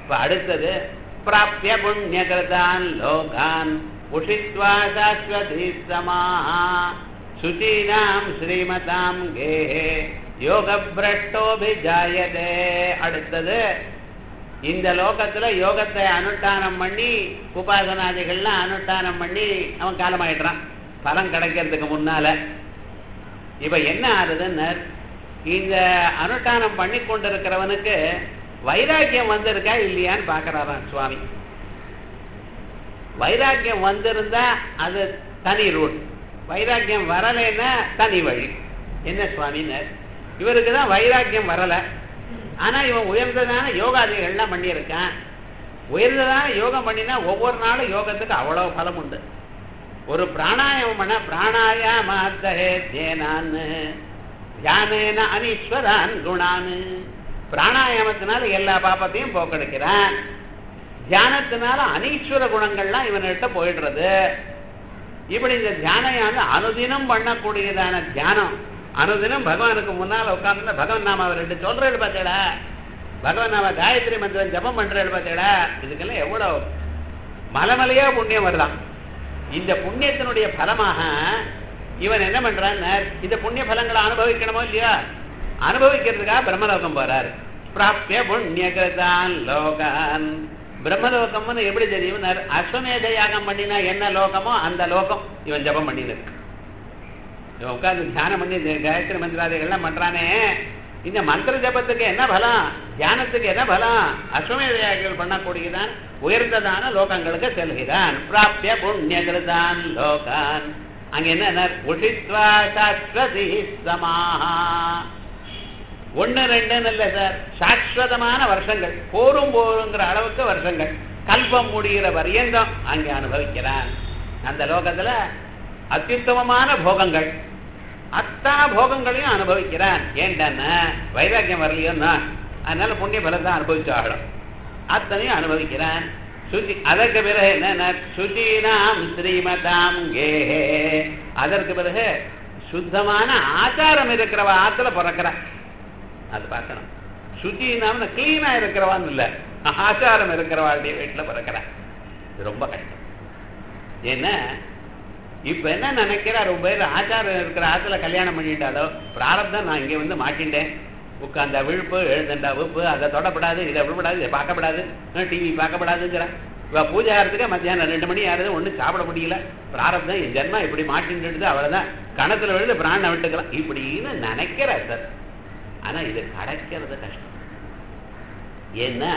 இப்ப அடுத்தது பிராப்திய புண்ணியகிருதான் லோகான் உஷித்வா சாஸ்வதி சமாஹா சுச்சீனாம் ஸ்ரீமதாம் கேஹே யோக பிரஷ்டோபிஜாயதே அடுத்தது இந்த லோகத்துல யோகத்தை அனுஷ்டானம் பண்ணி உபாசனாதிகள்லாம் அனுஷ்டானம் பண்ணி அவன் காலமாயிடுறான் பலன் கிடைக்கிறதுக்கு முன்னால இப்ப என்ன ஆகுதுன்னு இந்த அனுஷ்டானம் பண்ணி கொண்டிருக்கிறவனுக்கு வைராக்கியம் வந்திருக்கா இல்லையான்னு பாக்குறாராம் சுவாமி வைராக்கியம் வந்திருந்தா அது தனி ரூட் வைராக்கியம் வரலைன்னா தனி வழி என்ன சுவாமினர் இவருக்கு தான் வைராக்கியம் வரல ஆனா இவன் உயர்ந்ததான யோகாதிகள்லாம் பண்ணியிருக்கான் உயர்ந்ததான யோகம் பண்ணினா ஒவ்வொரு நாளும் யோகத்துக்கு அவ்வளவு பலம் உண்டு ஒரு பிராணாயாமம் பண்ண பிராணாயாமாத்தே தேனான்னு தியானேன அனீஸ்வரான் குணான்னு பிராணாயாமத்தினால எல்லா பாப்பத்தையும் போக்கெடுக்கிறான் தியானத்தினால அனீஸ்வர குணங்கள்லாம் இவன்கிட்ட போயிடுறது இப்படி இந்த தியானம் அனுதினம் பண்ணக்கூடியதான தியானம் அனுதினம் பகவானுக்கு முன்னால் உட்கார்ந்து பகவான் நாம அவர் ரெண்டு சொல்றேன் பார்த்தேடா பகவான் நாம காயத்ரி மந்திரம் ஜபம் பண்றேன் பார்த்தேடா இதுக்கெல்லாம் எவ்வளவு மலமலையா புண்ணியம் வருதான் இந்த புண்ணியத்தினுடைய பலமாக இவன் என்ன பண்றான் இந்த புண்ணிய பலங்களை அனுபவிக்கணுமோ இல்லையா அனுபவிக்கிறதுக்காக பிரம்மலோகம் போறாரு பிராப்திய புண்ணியகிருதான் லோகான் பிரம்மலோகம்னு எப்படி தெரியும் அஸ்வமேத யாகம் பண்ணினா என்ன லோகமோ அந்த லோகம் இவன் ஜபம் பண்ணிருக்கு இவன் உட்கார்ந்து தியானம் பண்ணி இந்த காயத்ரி மந்திராதிகள்லாம் பண்றானே இந்த மந்திர ஜபத்துக்கு என்ன பலம் தியானத்துக்கு என்ன பலம் அஸ்வமேத யாகங்கள் பண்ணக்கூடியதான் உயர்ந்ததான லோகங்களுக்கு செல்கிறான் பிராப்திய புண்ணியகிருதான் லோகான் அங்க என்ன உஷித்வா சாஸ்வதி சமாஹா ஒன்னு ரெண்டுன்னு இல்ல சார் சாஸ்வதமான வருஷங்கள் போரும் போருங்கிற அளவுக்கு வருஷங்கள் கல்பம் முடிகிற பரியந்தம் அங்கே அனுபவிக்கிறான் அந்த லோகத்துல அத்யுத்தமமான போகங்கள் அத்தனை போகங்களையும் அனுபவிக்கிறான் ஏன்டான்னா வைராக்கியம் வரலையோன்னா அதனால புண்ணிய பலத்தை அனுபவிச்சு ஆகணும் அத்தனையும் அனுபவிக்கிறான் சுச்சி அதற்கு பிறகு என்ன சுச்சீனாம் ஸ்ரீமதாம் கேஹே அதற்கு பிறகு சுத்தமான ஆச்சாரம் இருக்கிறவ ஆத்துல பிறக்கிறான் அது பார்க்கணும் சுத்தினாம கிளீனா இருக்கிறவான்னு இல்ல ஆச்சாரம் இருக்கிறவாளுடைய வீட்டுல பிறக்கிறான் இது ரொம்ப கஷ்டம் ஏன்னா இப்ப என்ன நினைக்கிறா ரொம்ப பேர் ஆச்சாரம் இருக்கிற ஆத்துல கல்யாணம் பண்ணிட்டாலோ பிராரப்தம் நான் இங்க வந்து மாட்டிண்டேன் உட்காந்த விழுப்பு எழுந்தண்டா விழுப்பு அதை தொடப்படாது இதை விழப்படாது இதை பார்க்கப்படாது டிவி பார்க்கப்படாதுங்கிற இவ பூஜாரத்துக்கு மத்தியானம் ரெண்டு மணி ஆறுது ஒன்றும் சாப்பிட முடியல பிராரப்தம் என் ஜென்மா இப்படி மாட்டின்றது அவ்வளவுதான் கணத்துல விழுந்து பிராணனை விட்டுக்கலாம் இப்படின்னு நினைக்கிறா சார் ஆனா இது கிடைக்கிறது கஷ்டம் ஏன்னா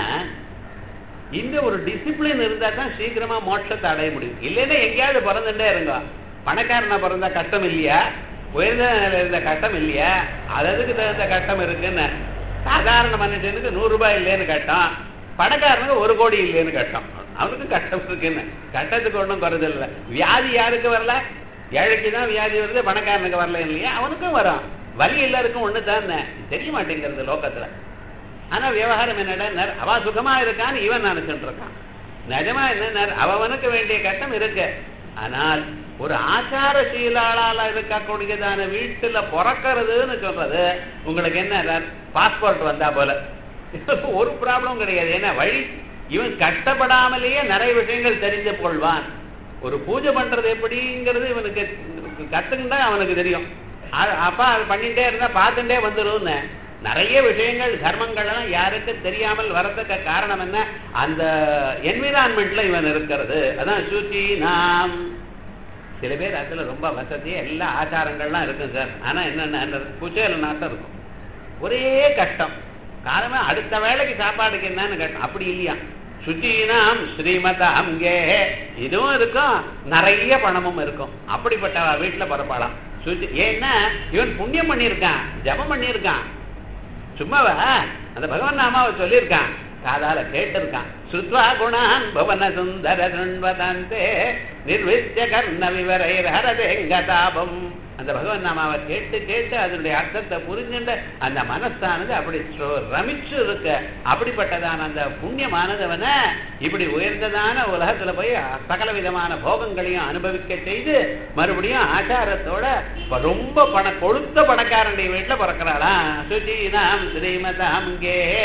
இந்த ஒரு டிசிப்ளின் இருந்தா தான் சீக்கிரமா மோட்சத்தை அடைய முடியும் இல்லைன்னா எங்கேயாவது பிறந்துட்டே இருங்க பணக்காரனா பிறந்தா கஷ்டம் இல்லையா உயர்ந்த நிலையில இருந்த கஷ்டம் இல்லையா அததுக்கு தகுந்த கஷ்டம் இருக்குன்னு சாதாரண மனுஷனுக்கு நூறு ரூபாய் இல்லைன்னு கட்டம் பணக்காரனுக்கு ஒரு கோடி இல்லைன்னு கட்டம் அவனுக்கு கஷ்டம் இருக்குன்னு கட்டத்துக்கு ஒன்றும் குறைது இல்லை வியாதி யாருக்கு வரல ஏழைக்கு தான் வியாதி வருது பணக்காரனுக்கு வரல இல்லையா அவனுக்கும் வரும் வலி எல்லாருக்கும் ஒண்ணு தான் தெரிய மாட்டேங்கிறது லோகத்துல ஆனா விவகாரம் என்னடா அவ சுகமா இருக்கான்னு இவன் நினைச்சுட்டு இருக்கான் நிஜமா என்ன அவனுக்கு வேண்டிய கட்டம் இருக்கு ஆனால் ஒரு ஆச்சார சீலாளால இருக்கக்கூடியதான வீட்டுல பிறக்கிறதுன்னு சொல்றது உங்களுக்கு என்ன பாஸ்போர்ட் வந்தா போல ஒரு ப்ராப்ளம் கிடையாது ஏன்னா வழி இவன் கஷ்டப்படாமலேயே நிறைய விஷயங்கள் தெரிந்து கொள்வான் ஒரு பூஜை பண்றது எப்படிங்கிறது இவனுக்கு கத்துக்கிட்டா அவனுக்கு தெரியும் அப்பா அது பண்ணிட்டே இருந்தா பார்த்துட்டே வந்துடும் நிறைய விஷயங்கள் தர்மங்கள் எல்லாம் யாருக்கு தெரியாமல் வரதுக்கு காரணம் என்ன அந்த என்விரான்மெண்ட்ல இவன் இருக்கிறது அதான் சுச்சி நாம் சில பேர் அதுல ரொம்ப வசதி எல்லா ஆச்சாரங்கள்லாம் இருக்கும் சார் ஆனா என்னென்ன குச்சேல நாட்டம் இருக்கும் ஒரே கஷ்டம் காரணம் அடுத்த வேலைக்கு சாப்பாடுக்கு என்னன்னு கஷ்டம் அப்படி இல்லையா சுச்சீனாம் ஸ்ரீமத அங்கே இதுவும் இருக்கும் நிறைய பணமும் இருக்கும் அப்படிப்பட்ட வீட்டுல பிறப்பாளாம் சுச்சி ஏன்னா இவன் புண்ணியம் பண்ணியிருக்கான் ஜபம் பண்ணியிருக்கான் சும்மாவா அந்த பகவான் நாமாவை சொல்லியிருக்கான் காதால கேட்டிருக்கான் சுத்வா குணான் பவன சுந்தர சுண்வதந்தே நிர்வித்திய கர்ண விவரை ஹரதேங்கதாபம் அந்த பகவான் நாமாவை கேட்டு கேட்டு அதனுடைய அர்த்தத்தை புரிஞ்சுட்டு அந்த மனசானது அப்படி ரமிச்சு இருக்க அப்படிப்பட்டதான அந்த புண்ணியமானதவன இப்படி உயர்ந்ததான உலகத்துல போய் சகல விதமான போகங்களையும் அனுபவிக்க செய்து மறுபடியும் ஆச்சாரத்தோட ரொம்ப பண கொழுத்த பணக்காரனுடைய வீட்டுல பிறக்கிறாளாம் சுஜீனாம் ஸ்ரீமதாம் கே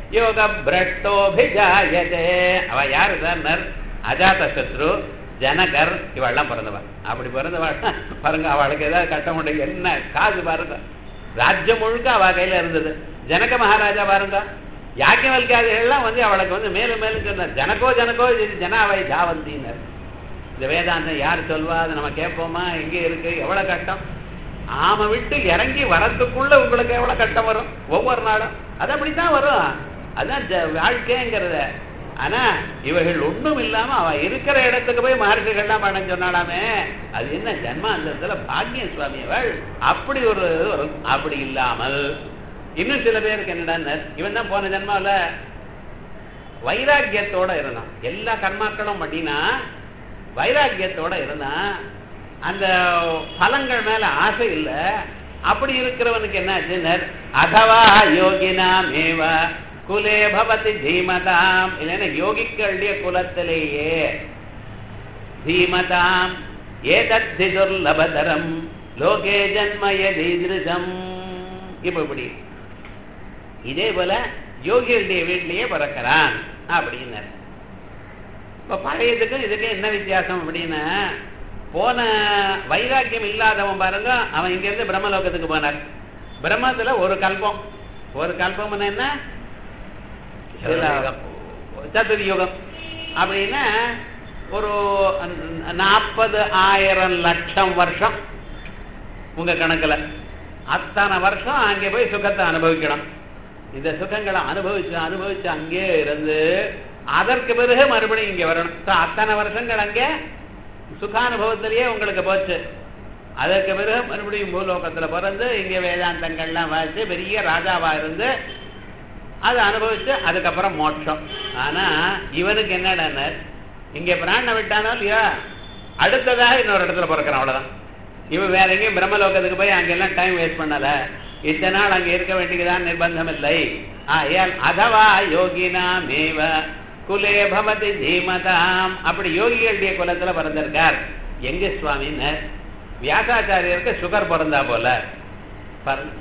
யோக பிரஷ்டோபிஜாயதே அவ யாரு சார் அஜாத சத்ரு ஜனகர் இவெல்லாம் பிறந்தவள் அப்படி பிறந்தவள் பாருங்க அவளுக்கு ஏதாவது கட்ட முடியும் என்ன காசு பாருங்க ராஜ்யம் முழுக்க அவ கையில இருந்தது ஜனக மகாராஜா பாருங்க யாக்கியவல்காதிகள்லாம் வந்து அவளுக்கு வந்து மேலும் மேலும் சொன்னார் ஜனகோ ஜனகோ இது ஜனாவை ஜாவந்தினர் இந்த வேதாந்தம் யார் சொல்வா அதை நம்ம கேட்போமா எங்கே இருக்கு எவ்வளவு கஷ்டம் ஆம விட்டு இறங்கி வரத்துக்குள்ள உங்களுக்கு எவ்வளவு கஷ்டம் வரும் ஒவ்வொரு நாளும் அது அப்படித்தான் வரும் அதான் ஜ- வாழ்க்கைங்கிறத ஆனா இவர்கள் ஒண்ணும் இல்லாம அவ இருக்கிற இடத்துக்கு போய் மகர்ஷிகள்லாம் பண்ண சொன்னாலாமே அது என்ன ஜன்மாந்தத்துல பாக்கியம் சுவாமி அவள் அப்படி ஒரு இது வரும் அப்படி இல்லாமல் இன்னும் சில பேருக்கு என்னடா இவன் தான் போன ஜன்மாவில் வைராக்கியத்தோட இருந்தான் எல்லா கர்மாக்களும் பண்ணினா வைராக்கியத்தோட இருந்தான் அந்த பலங்கள் மேல ஆசை இல்ல அப்படி இருக்கிறவனுக்கு என்ன ஆச்சுனர் அதவா யோகினாமேவ குலே பவதி தீமதாம் இல்லைன்னா யோகிக்களுடைய குலத்திலேயே தீமதாம் ஏதத்தி துர்லபதரம் லோகே ஜன்மய தீதிருஷம் இப்ப இப்படி இதே போல யோகிகளுடைய வீட்டிலேயே பிறக்கிறான் அப்படின்னார் இப்ப பழையதுக்கும் இதுக்கும் என்ன வித்தியாசம் அப்படின்னா போன வைராக்கியம் இல்லாதவன் பாருங்க அவன் இங்க இருந்து பிரம்மலோகத்துக்கு போனார் பிரம்மத்துல ஒரு கல்பம் ஒரு கல்பம் என்ன சதுர்யுகம் அப்படின்னா ஒரு நாற்பது ஆயிரம் லட்சம் வருஷம் உங்க கணக்குல அத்தனை வருஷம் அங்கே போய் சுகத்தை அனுபவிக்கணும் இந்த சுகங்களை அனுபவிச்சு அனுபவிச்சு அங்கே இருந்து அதற்கு பிறகு மறுபடியும் இங்க வரணும் So, அத்தனை வருஷங்கள் அங்கே சுகானுபவத்திலேயே உங்களுக்கு போச்சு அதற்கு பிறகு மறுபடியும் பூலோகத்துல பிறந்து இங்க வேதாந்தங்கள்லாம் வாசிச்சு பெரிய ராஜாவா இருந்து அதை அனுபவிச்சு அதுக்கப்புறம் மோட்சம் ஆனா இவனுக்கு என்னடான இங்க பிராண விட்டானோ இல்லையா அடுத்ததாக இன்னொரு இடத்துல பிறக்கிறான் அவ்வளவுதான் இவன் வேற எங்கேயும் பிரம்மலோகத்துக்கு போய் அங்கெல்லாம் டைம் வேஸ்ட் பண்ணல இத்தனை நாள் அங்க இருக்க வேண்டியதுதான் நிர்பந்தம் இல்லை ஆயால் அதவா யோகினா மேவ குலே பவதி தீமதாம் அப்படி யோகிகளுடைய குலத்துல பிறந்திருக்கார் எங்க சுவாமின்னு வியாசாச்சாரியருக்கு சுகர் பிறந்தா போல பாருங்க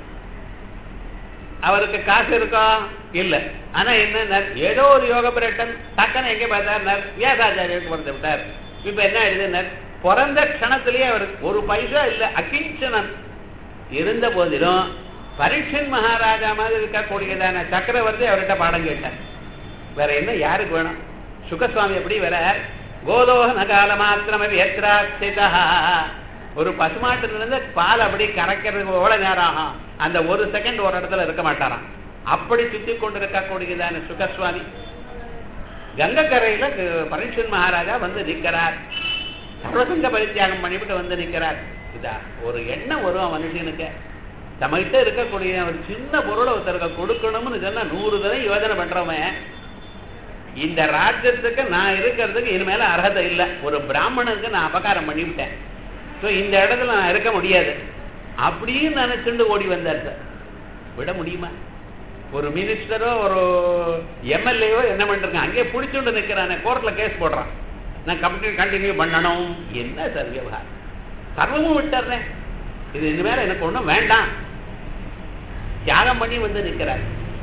அவருக்கு காசு இருக்கா இல்ல ஆனா என்ன ஏதோ ஒரு யோக பிரட்டன் டக்குன்னு எங்க பார்த்தார் வியாசாச்சாரியருக்கு பிறந்து விட்டார் இப்ப என்ன ஆயிடுது பிறந்த க்ஷணத்திலேயே அவருக்கு ஒரு பைசா இல்ல அகிஞ்சனன் இருந்த போதிலும் பரீட்சன் மகாராஜா மாதிரி இருக்கக்கூடியதான சக்கரவர்த்தி அவர்கிட்ட பாடம் கேட்டார் வேற என்ன யாருக்கு வேணும் சுகசுவாமி எப்படி வர கோலோகன கால மாத்திரம் எத்திராஸ்திதா ஒரு பசுமாட்டுல இருந்து பால் அப்படி கரைக்கிறதுக்கு எவ்வளவு நேரம் ஆகும் அந்த ஒரு செகண்ட் ஒரு இடத்துல இருக்க மாட்டாராம் அப்படி சுத்தி கொண்டு இருக்கக்கூடியதான சுகசுவாமி கங்கக்கரையில பரீட்சன் மகாராஜா வந்து நிற்கிறார் சர்வசங்க பரித்தியாகம் பண்ணிவிட்டு வந்து நிற்கிறார் இதா ஒரு எண்ணம் வரும் மனுஷனுக்கு நம்மகிட்ட இருக்கக்கூடிய ஒரு சின்ன பொருளை ஒருத்தருக்கு கொடுக்கணும்னு சொன்னா நூறு தடவை யோஜனை பண்றவன் இந்த ராஜ்யத்துக்கு நான் இருக்கிறதுக்கு இனிமேல அர்ஹதை இல்லை ஒரு பிராமணனுக்கு நான் அபகாரம் பண்ணிவிட்டேன் ஸோ இந்த இடத்துல நான் இருக்க முடியாது அப்படின்னு நினைச்சுண்டு ஓடி வந்தார் சார் விட முடியுமா ஒரு மினிஸ்டரோ ஒரு எம்எல்ஏவோ என்ன பண்ணிருக்கான் அங்கேயே பிடிச்சுண்டு நிற்கிறானே கோர்ட்ல கேஸ் போடுறான் நான் கம்பெனி கண்டினியூ பண்ணணும் என்ன சார் விவகாரம் சர்வமும் விட்டுறேன் இது இனிமேல் எனக்கு ஒன்றும் வேண்டாம் தியாகம் பண்ணி வந்து நிற்கிறார்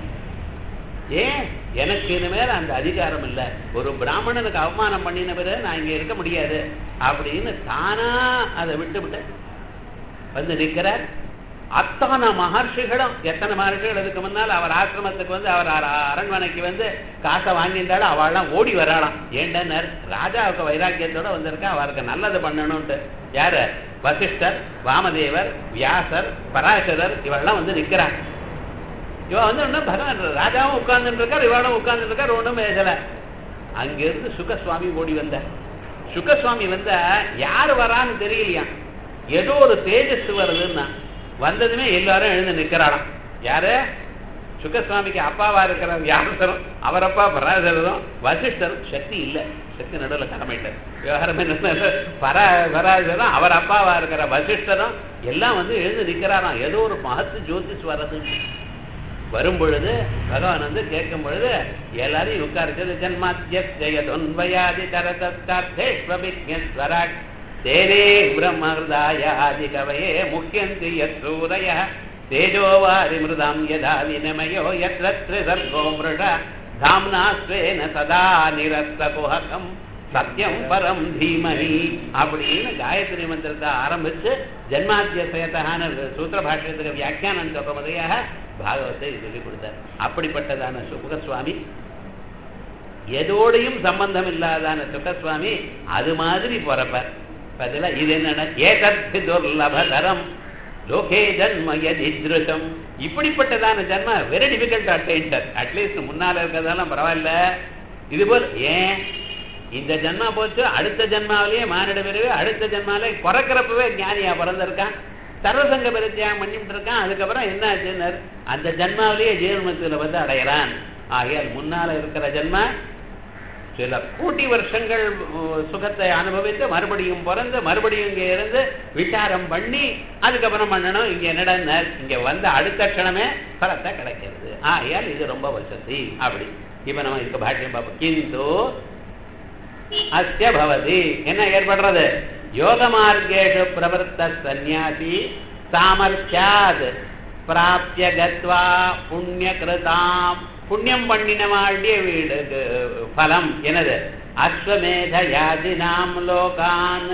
ஏன் எனக்கு இனிமேல் அந்த அதிகாரம் இல்லை ஒரு பிராமணனுக்கு அவமானம் பண்ணின பிறகு நான் இங்க இருக்க முடியாது அப்படின்னு தானா அதை விட்டு விட்டு வந்து நிற்கிறார் அத்தனை மகர்ஷிகளும் எத்தனை மகர்ஷிகள் இதுக்கு முன்னால் அவர் ஆசிரமத்துக்கு வந்து அவர் அர- அரண்மனைக்கு வந்து காசை வாங்கியிருந்தாலும் அவள்லாம் ஓடி வராளாம் ஏண்டனர் ராஜாவுக்கு வைராக்கியத்தோட வந்திருக்கா அவருக்கு நல்லது பண்ணணும்ட்டு யாரு வசிஷ்டர் வாமதேவர் வியாசர் பராசரர் இவெல்லாம் வந்து நிற்கிறாங்க இவன் வந்து ஒன்றும் பகவான் ராஜாவும் உட்கார்ந்துட்டு இருக்கார் இவனும் உட்கார்ந்துட்டு இருக்கார் ஒன்றும் பேசல அங்கிருந்து சுகசுவாமி ஓடி வந்தார் சுகசுவாமி வந்தா யார் வரான்னு தெரியலையா ஏதோ ஒரு தேஜஸ் வருதுன்னா வந்ததுமே எல்லாரும் எழுந்து நிக்கிறாளாம் யாரு சுகசுவாமிக்கு அப்பாவா இருக்கிற வியாசரும் அவர் அப்பா பராசரரும் வசிஷ்டரும் சக்தி இல்லை சக்தி நடுவில் கடமைட்டார் விவகாரம் என்ன பரா பராசரம் அவர் அப்பாவா இருக்கிற வசிஷ்டரும் எல்லாம் வந்து எழுந்து நிக்கிறாராம் ஏதோ ஒரு மகத்து ஜோதிஷ் வர்றது வரும் பொழுது பகவான் வந்து கேட்கும் பொழுது எல்லாரையும் உட்கார்ச்சது ஜன்மாத்திய ஜெயதொன்வயாதி தரதஸ்வராட் தேனே பிரம்மதாயாதி கவையே முக்கியந்தி யசூரய தேஜோவாரி மிருதாம் யதா வினமயோ யத்ர சர்கோ மிருட தாம்னா ஸ்வேன சதா நிரஸ்த குஹகம் சத்தியம் பரம் தீமஹி அப்படின்னு காயத்ரி மந்திரத்தை ஆரம்பிச்சு ஜன்மாத்தியசயத்தான சூத்திர பாஷ்யத்துக்கு வியாக்கியானம் சொல்ற முறையாக பாகவத்தை சொல்லி கொடுத்தார் அப்படிப்பட்டதான சுகசுவாமி எதோடையும் சம்பந்தம் இல்லாதான சுகசுவாமி அது மாதிரி பிறப்பார் பதில இது என்னன்னா ஏதற்கு துர்லபதரம் லோகே ஜன்ம எதிருஷம் இப்படிப்பட்டதான ஜன்ம வெரி டிஃபிகல்ட் அட்டைன்டர் அட்லீஸ்ட் முன்னால இருக்கிறதெல்லாம் பரவாயில்ல இது போல் ஏன் இந்த ஜென்மா போச்சு அடுத்த ஜென்மாவிலேயே மானிட பிறகு அடுத்த ஜென்மாவிலே பிறக்கிறப்பவே ஞானியா பிறந்திருக்கான் சர்வசங்க பரித்தியாகம் பண்ணிட்டு இருக்கான் அதுக்கப்புறம் என்ன ஆச்சுன்னு அந்த ஜென்மாவிலேயே ஜீவன்மத்தில் வந்து அடையறான் ஆகையால் முன்னால இருக்கிற ஜென்மா சில கோட்டி வருஷங்கள் சுகத்தை அனுபவித்து மறுபடியும் பிறந்து மறுபடியும் இங்க இருந்து விசாரம் பண்ணி அதுக்கப்புறம் பண்ணணும் இங்க என்னடா இங்க வந்த அடுத்த க்ஷணமே பலத்தை கிடைக்கிறது ஆகையால் இது ரொம்ப வசதி அப்படி இப்ப நம்ம இதுக்கு பாட்டியம் பார்ப்போம் கிந்து அஸ்ய பவதி என்ன ஏற்படுறது யோக மார்க்கேஷு பிரவர்த்த சந்நியாசி சாமர்த்தியாத் பிராப்திய கத்வா புண்ணிய கிருதாம் புண்ணியம் பண்ணினவாழ்டிய வீடு பலம் எனது அஸ்வமேத யாதினாம் லோகான்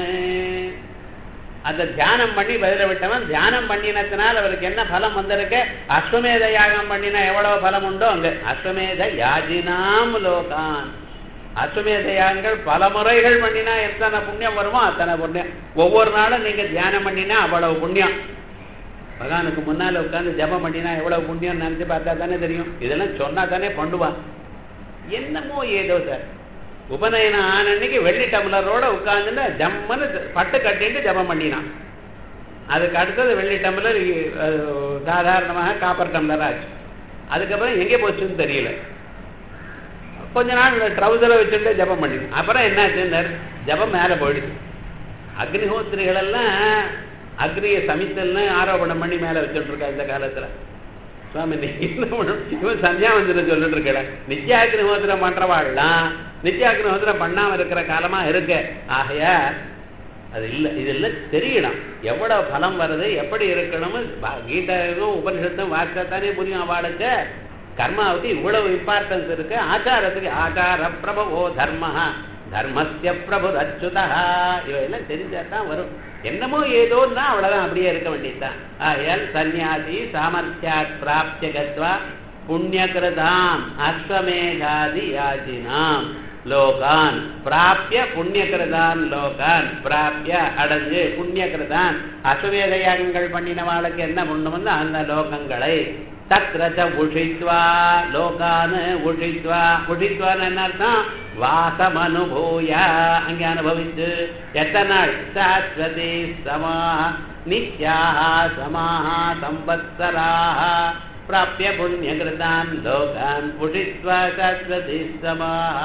அந்த தியானம் பண்ணி பதில விட்டவன் தியானம் பண்ணினத்தினால் அவருக்கு என்ன பலம் வந்திருக்கு அஸ்வமேத யாகம் பண்ணினா எவ்வளவு பலம் உண்டோ அங்க அஸ்வமேத யாஜினாம் லோகான் அஸ்வமேத யாகங்கள் பல முறைகள் பண்ணினா எத்தனை புண்ணியம் வருமோ அத்தனை புண்ணியம் ஒவ்வொரு நாளும் நீங்க தியானம் பண்ணினா அவ்வளவு புண்ணியம் பகவானுக்கு முன்னால உட்காந்து ஜபம் பண்ணினா எவ்வளவு புண்ணியம் நினைச்சு பார்த்தா தானே தெரியும் இதெல்லாம் சொன்னா தானே பண்ணுவான் என்னமோ ஏதோ சார் உபநயனம் ஆன அன்னைக்கு வெள்ளி டம்ளரோட உட்கார்ந்துட்டு ஜம்முன்னு பட்டு கட்டிட்டு ஜபம் பண்ணினான் அதுக்கு அடுத்தது வெள்ளி டம்ளர் சாதாரணமாக காப்பர் டம்ளர் ஆச்சு அதுக்கப்புறம் எங்கே போச்சுன்னு தெரியல கொஞ்ச நாள் ட்ரௌசரை வச்சுட்டு ஜபம் பண்ணிடும் அப்புறம் என்னாச்சுன்னு ஜபம் மேலே போயிடுச்சு அக்னிஹோத்திரிகள் எல்லாம் அக்னிய சமித்தல்னு ஆரோபணம் பண்ணி மேலே வச்சுட்டு இருக்கா இந்த காலத்துல சுவாமி நீ என்ன பண்ணணும் இவன் சந்தியாவந்தனை சொல்லிட்டு இருக்கல நித்தியாக்னிஹோத்திரம் பண்றவாள்லாம் நித்தியாக்னிஹோத்திரம் பண்ணாம இருக்கிற காலமா இருக்கு ஆகையா அது இல்லை இதெல்லாம் தெரியணும் எவ்வளவு பலம் வருது எப்படி இருக்கணும்னு கீதையும் உபனிஷத்தும் வாசித்தானே புரியும் அவளுக்கு கர்மாவுக்கு இவ்வளவு இம்பார்ட்டன்ஸ் இருக்கு ஆச்சாரத்துக்கு ஆச்சார பிரபவோ தர்ம தர்மஸ்ய பிரபு அச்சுதா இவையெல்லாம் தெரிஞ்சாதான் வரும் என்னமோ ஏதோன்னா அவ்வளவுதான் அப்படியே இருக்க வேண்டியதுதான் ஆயால் சந்நியாசி சாமர்த்தியாத் பிராப்திய கத்வா புண்ணியகிருதாம் அஸ்வமேதாதி யாஜினாம் லோகான் பிராப்பிய புண்ணியகிருதான் லோகான் பிராப்பிய அடைஞ்சு புண்ணியகிருதான் அசுவேத யாகங்கள் பண்ணினவாளுக்கு என்ன பண்ணும்னு அந்த லோகங்களை தத்ரச்ச உஷித்வா லோகான் உஷித்வா உஷித்வான்னு என்ன அர்த்தம் வாசம் அனுபூய அங்கே அனுபவித்து எத்தனை நாள் சாஸ்வதி சமா நித்யாக சமாக சம்பத்சராக பிராப்பிய புண்ணியகிருதான் லோகான் உஷித்வா சாஸ்வதி சமாக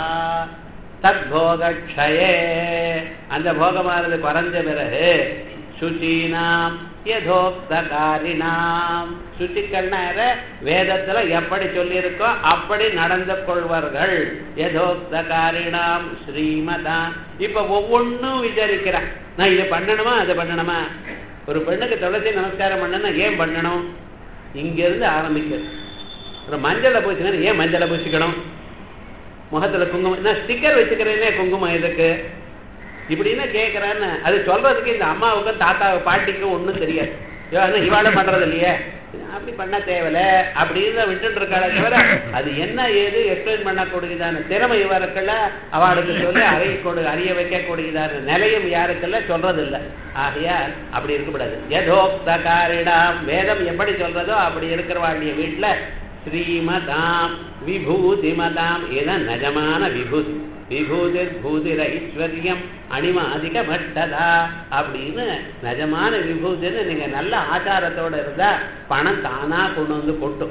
தத்போகக்ஷயே அந்த போகமானது குறைஞ்ச பிறகு சுச்சீனாம் யதோக்தகாரினாம் சுச்சிக்கள்னா வேதத்துல எப்படி சொல்லியிருக்கோ அப்படி நடந்து கொள்வார்கள் யதோக்தகாரினாம் ஸ்ரீமதான் இப்ப ஒவ்வொன்றும் விசாரிக்கிறான் நான் இதை பண்ணணுமா அதை பண்ணணுமா ஒரு பெண்ணுக்கு துளசி நமஸ்காரம் பண்ணணும்னா ஏன் பண்ணணும் இங்க இருந்து ஆரம்பிக்கிறது ஒரு மஞ்சளை பூசிக்கணும் ஏன் மஞ்சளை பூசிக்கணும் முகத்துல குங்குமம் நான் ஸ்டிக்கர் வச்சுக்கிறேனே குங்குமம் எதுக்கு இப்படின்னு கேட்கறான்னு அது சொல்றதுக்கு இந்த அம்மாவுக்கும் தாத்தா பாட்டிக்கும் ஒன்றும் தெரியாது இவாளும் பண்றது இல்லையே அப்படி பண்ண தேவையில்ல அப்படின்னு விட்டுட்டு இருக்காளே தவிர அது என்ன ஏது எக்ஸ்பிளைன் பண்ணக்கூடியதான திறமை இவருக்குள்ள அவளுக்கு சொல்லி அறிய கொடு அறிய வைக்கக்கூடியதான நிலையும் யாருக்குள்ள சொல்றது இல்லை ஆகையால் அப்படி இருக்கக்கூடாது யதோக்தகாரிடாம் வேதம் எப்படி சொல்றதோ அப்படி இருக்கிறவாளுடைய வீட்டுல ஸ்ரீமதாம் விபூதிமதாம் இதான் நிஜமான விபூதி விபூதிர் பூதிர ஐஸ்வர்யம் அணிமாதிக பட்டதா அப்படின்னு நிஜமான விபூதின்னு நீங்க நல்ல ஆச்சாரத்தோட இருந்தா பணம் தானா கொண்டு வந்து கொட்டும்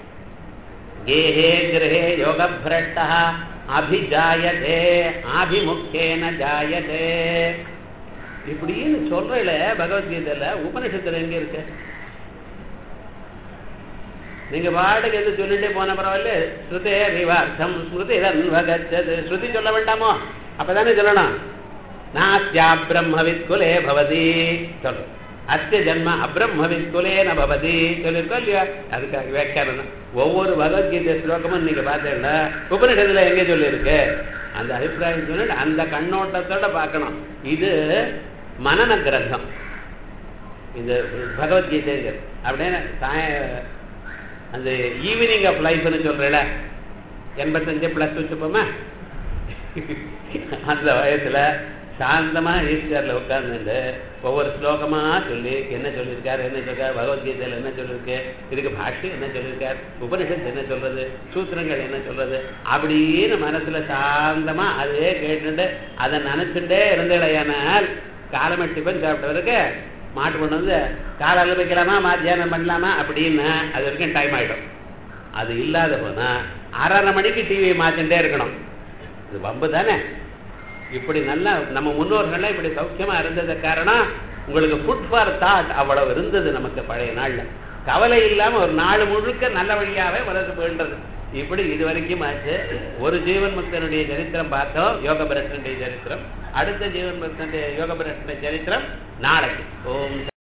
கேஹே கிரகே யோக பிரஷ்டா அபிஜாயதே ஆபிமுக்கேன ஜாயதே இப்படின்னு சொல்றல பகவத்கீதையில உபனிஷத்துல எங்க இருக்கு நீங்க பாட்டுக்கு எது சொல்லிட்டே போன பரவாயில்ல ஸ்ருதே விவார்த்தம் ஸ்மிருதி ரன்வகச்சது ஸ்ருதி சொல்ல வேண்டாமோ அப்பதானே சொல்லணும் நாஸ்யா பிரம்மவித் குலே பவதி சொல்றோம் அத்திய ஜன்ம அப்ரம்மவின் துலேன பவதி சொல்லியிருக்கோம் இல்லையா அதுக்காக வியாக்கியானம் ஒவ்வொரு பகவத்கீதை ஸ்லோகமும் நீங்க பார்த்தீங்கன்னா உபனிஷத்துல எங்க சொல்லியிருக்கு அந்த அபிப்பிராயம் சொல்லிட்டு அந்த கண்ணோட்டத்தோட பார்க்கணும் இது மனன கிரந்தம் இந்த பகவத்கீதைங்க அப்படின்னு சாய அந்த ஈவினிங் ஆஃப் லைஃப்னு சொல்றேல எண்பத்தஞ்சு பிளஸ் வச்சுப்போமா அந்த வயசுல சாந்தமா ஈஸ்வரில் உட்கார்ந்துட்டு ஒவ்வொரு ஸ்லோகமா சொல்லி என்ன சொல்லியிருக்காரு என்ன சொல்லிருக்காரு பகவத்கீதையில் என்ன சொல்லியிருக்கு இதுக்கு பாஷ்யம் என்ன சொல்லியிருக்கார் உபனிஷத்து என்ன சொல்றது சூத்திரங்கள் என்ன சொல்றது அப்படின்னு மனசுல சாந்தமா அதே கேட்டுட்டு அதை நினைச்சுட்டே இருந்தேடையானால் காலமை டிஃபன் சாப்பிட்டவருக்கு மாட்டு கொண்டு வந்து காலையில் வைக்கலாமா மத்தியானம் பண்ணலாமா அப்படின்னு அது வரைக்கும் டைம் ஆகிடும் அது இல்லாத போனா அரை மணிக்கு டிவியை மாற்றிட்டே இருக்கணும் இது வம்பு தானே இப்படி நல்லா நம்ம முன்னோர்கள்லாம் இப்படி சௌக்கியமா இருந்தது காரணம் உங்களுக்கு ஃபுட் ஃபார் தாட் அவ்வளவு இருந்தது நமக்கு பழைய நாள்ல கவலை இல்லாம ஒரு நாள் முழுக்க நல்ல வழியாவே வளர்ந்து போயின்றது இப்படி இது வரைக்கும் ஆச்சு ஒரு ஜீவன் முக்தனுடைய சரித்திரம் பார்த்தோம் யோக பிரச்சனுடைய சரித்திரம் அடுத்த ஜீவன் முக்தனுடைய யோக பிரச்சனை சரித்திரம் நாளைக்கு ஓம்